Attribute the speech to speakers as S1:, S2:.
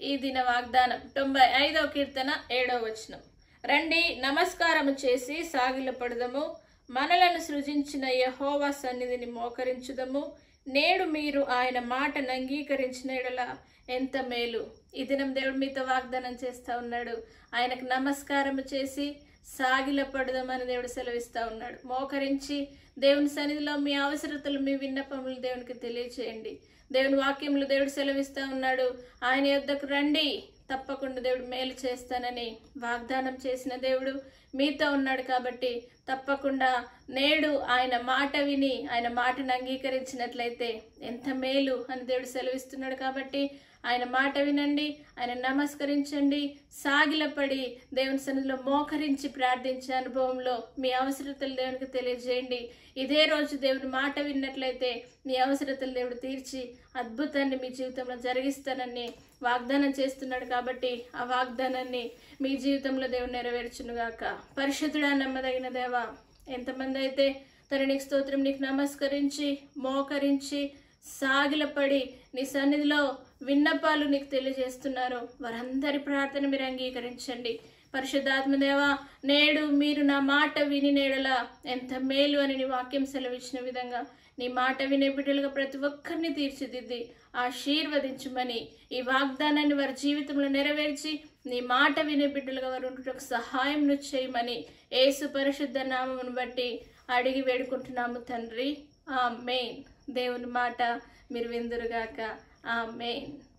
S1: ఈ దిన వాగ్దానం తొంభై ఐదవ కీర్తన ఏడవ వచనం రండి నమస్కారము చేసి సాగిలపడదము మనలను సృజించిన యహోవా సన్నిధిని మోకరించుదము నేడు మీరు ఆయన మాటను అంగీకరించిన ఎడల ఎంత మేలు ఈ దినం దేవుడు మీతో వాగ్దానం చేస్తా ఉన్నాడు ఆయనకు నమస్కారము చేసి సాగిలపడదామని దేవుడు సెలవిస్తా ఉన్నాడు మోకరించి దేవుని సన్నిధిలో మీ అవసరతలు మీ విన్నపములు దేవునికి తెలియచేయండి దేవుని వాక్యములు దేవుడు సెలవిస్తా ఉన్నాడు ఆయన యొద్దకు రండి తప్పకుండా దేవుడు మేలు చేస్తానని వాగ్దానం చేసిన దేవుడు మీతో ఉన్నాడు కాబట్టి తప్పకుండా నేడు ఆయన మాట విని ఆయన మాటను అంగీకరించినట్లయితే ఎంత మేలు అని దేవుడు సెలవిస్తున్నాడు కాబట్టి ఆయన మాట వినండి ఆయన నమస్కరించండి సాగిలపడి దేవుని సన్నిధిలో మోకరించి ప్రార్థించే అనుభవంలో మీ అవసరతలు దేవునికి తెలియజేయండి ఇదే రోజు దేవుని మాట విన్నట్లయితే మీ అవసరతలు దేవుడు తీర్చి అద్భుతాన్ని మీ జీవితంలో జరిగిస్తానని వాగ్దానం చేస్తున్నాడు కాబట్టి ఆ వాగ్దానాన్ని మీ జీవితంలో దేవుడు నెరవేర్చునుగాక పరిశుద్ధుడా నమ్మదగిన దేవా ఎంతమంది అయితే తన నీకు స్తోత్రం నీకు నమస్కరించి మోకరించి సాగిలపడి నీ సన్నిధిలో విన్నపాలు నీకు తెలియజేస్తున్నారు వారందరి ప్రార్థన మీరు అంగీకరించండి పరిశుద్ధాత్మదేవ నేడు మీరు నా మాట విని నేడలా ఎంత మేలు అని నీ వాక్యం సెలవిచ్చిన విధంగా నీ మాట వినే బిడ్డలుగా ప్రతి ఒక్కరిని తీర్చిదిద్ది ఆశీర్వదించమని ఈ వాగ్దానాన్ని వారి జీవితంలో నెరవేర్చి నీ మాట వినే బిడ్డలుగా వారు ఉంటుటకు సహాయం చేయమని ఏసు పరిశుద్ధ నామమును బట్టి అడిగి వేడుకుంటున్నాము తండ్రి ఆ మెయిన్ దేవుని మాట మీరు విందురుగాక ఆ మెయిన్